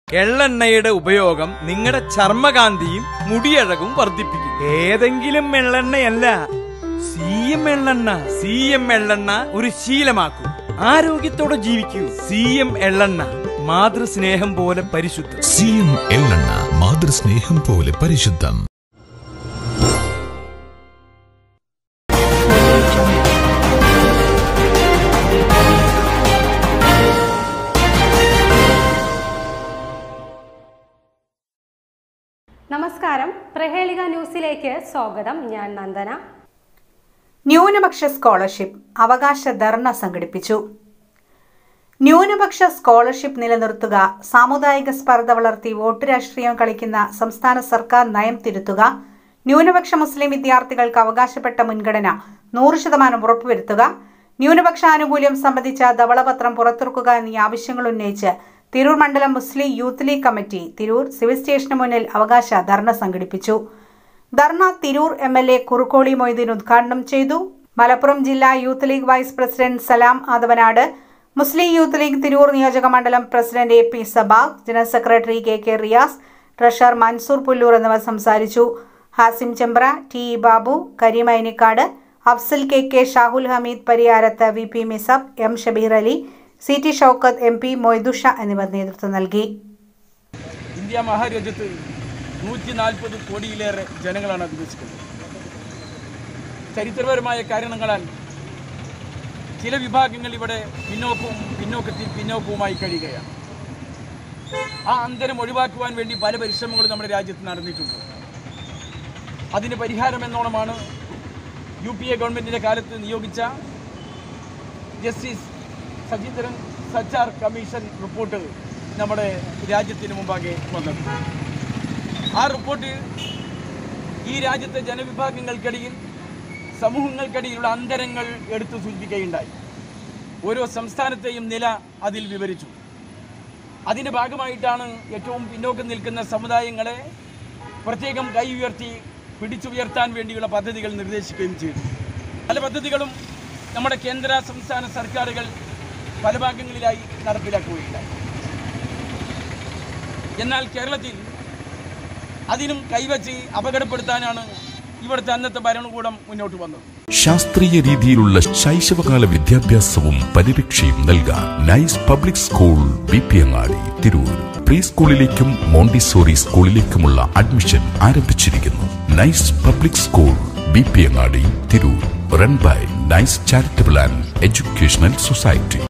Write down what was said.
എള്ളെണ്ണയുടെ ഉപയോഗം നിങ്ങളുടെ ചർമ്മകാന്തിയും മുടിയഴകും വർദ്ധിപ്പിക്കും ഏതെങ്കിലും എള്ളെണ്ണയല്ല സി എം എള്ളെണ്ണ സി എം എള്ളെണ്ണ ഒരു ശീലമാക്കൂ ആരോഗ്യത്തോടെ ജീവിക്കൂ സി എം എള്ളെണ്ണ മാതൃസ്നേഹം പോലെ പരിശുദ്ധം സി എം എള്ളെണ്ണ മാതൃസ്നേഹം പോലെ പരിശുദ്ധം നമസ്കാരം പ്രഹേളിക ന്യൂസിലേക്ക് സ്വാഗതം ഞാൻ നന്ദന ന്യൂനപക്ഷ സ്കോളർഷിപ്പ് അവകാശ ധർണ സംഘടിപ്പിച്ചു ന്യൂനപക്ഷ സ്കോളർഷിപ്പ് നിലനിർത്തുക സാമുദായിക സ്പർദ്ധ വളർത്തി വോട്ട് രാഷ്ട്രീയം കളിക്കുന്ന സംസ്ഥാന സർക്കാർ നയം തിരുത്തുക ന്യൂനപക്ഷ മുസ്ലിം വിദ്യാർത്ഥികൾക്ക് അവകാശപ്പെട്ട മുൻഗണന നൂറ് ശതമാനം ഉറപ്പുവരുത്തുക ന്യൂനപക്ഷ ആനുകൂല്യം സംബന്ധിച്ച ധവളപത്രം പുറത്തിറക്കുക എന്നീ ആവശ്യങ്ങൾ ഉന്നയിച്ച് തിരൂർ മണ്ഡലം Muslim youth league committee Tirur civil സ്റ്റേഷന് മുന്നിൽ അവകാശ ധർണ സംഘടിപ്പിച്ചു ധർണ Tirur M L A Kurukkoli Moideen ഉദ്ഘാടനം ചെയ്തു മലപ്പുറം ജില്ലാ youth league vice president Salam Adavanad Muslim youth league Tirur നിയോജക മണ്ഡലം president A P Sabag general secretary K K Riyas treasurer Mansoor Pullur എന്നിവർ സംസാരിച്ചു Hashim Chembra T E Babu Kareem Ainikkad Afsal K K Shahul Hameed Pariyarath V P Misab M Shabeer Ali C T Shoukath M P Moidusha എന്നിവർ നേതൃത്വം നൽകി ഇന്ത്യ മഹാരാജ്യത്ത് നൂറ്റി നാൽപ്പത് കോടിയിലേറെ ജനങ്ങളാണ് അധിവസിക്കുന്നത് ചരിത്രപരമായ കാരണങ്ങളാൽ ചില വിഭാഗങ്ങൾ ഇവിടെ പിന്നോക്കവും പിന്നോക്കത്തിൽ പിന്നോക്കവുമായി കഴിയുകയാണ് ആ അന്തരം ഒഴിവാക്കുവാൻ വേണ്ടി പല പരിശ്രമങ്ങളും നമ്മുടെ രാജ്യത്ത് നടന്നിട്ടുണ്ട് അതിന് പരിഹാരം എന്നോണമാണ് യു പി എ ഗവൺമെൻറ്റിൻ്റെ കാലത്ത് നിയോഗിച്ച justice Sajeendran Sachar commission report നമ്മുടെ രാജ്യത്തിന് മുമ്പാകെ വന്നത് ആ റിപ്പോർട്ട് ഈ രാജ്യത്തെ ജനവിഭാഗങ്ങൾക്കിടയിൽ സമൂഹങ്ങൾക്കിടയിലുള്ള അന്തരങ്ങൾ എടുത്തു സൂചിപ്പിക്കുകയുണ്ടായി ഓരോ സംസ്ഥാനത്തെയും നില അതിൽ വിവരിച്ചു അതിൻ്റെ ഭാഗമായിട്ടാണ് ഏറ്റവും പിന്നോക്കം നിൽക്കുന്ന സമുദായങ്ങളെ പ്രത്യേകം കൈ ഉയർത്തി പിടിച്ചുയർത്താൻ വേണ്ടിയുള്ള പദ്ധതികൾ നിർദ്ദേശിക്കുകയും ചെയ്തു പല പദ്ധതികളും നമ്മുടെ കേന്ദ്ര സംസ്ഥാന സർക്കാരുകൾ പല ഭാഗങ്ങളിലായി നടപ്പിലാക്കുകയുണ്ടായി എന്നാൽ കേരളത്തിൽ അതിനും കൈവച്ച് അപകടപ്പെടുത്താനാണ് ഇവിടുത്തെ അന്നത്തെ ഭരണകൂടം മുന്നോട്ട് വന്നത് ശാസ്ത്രീയ രീതിയിലുള്ള ശൈശവകാല വിദ്യാഭ്യാസവും പരിരക്ഷയും നൽകാൻ nice public school B P Angadi Tirur pre സ്കൂളിലേക്കും മോണ്ടിസോറി സ്കൂളിലേക്കുമുള്ള അഡ്മിഷൻ ആരംഭിച്ചിരിക്കുന്നു nice public school B P Angadi Tirur run by nice charitable and educational society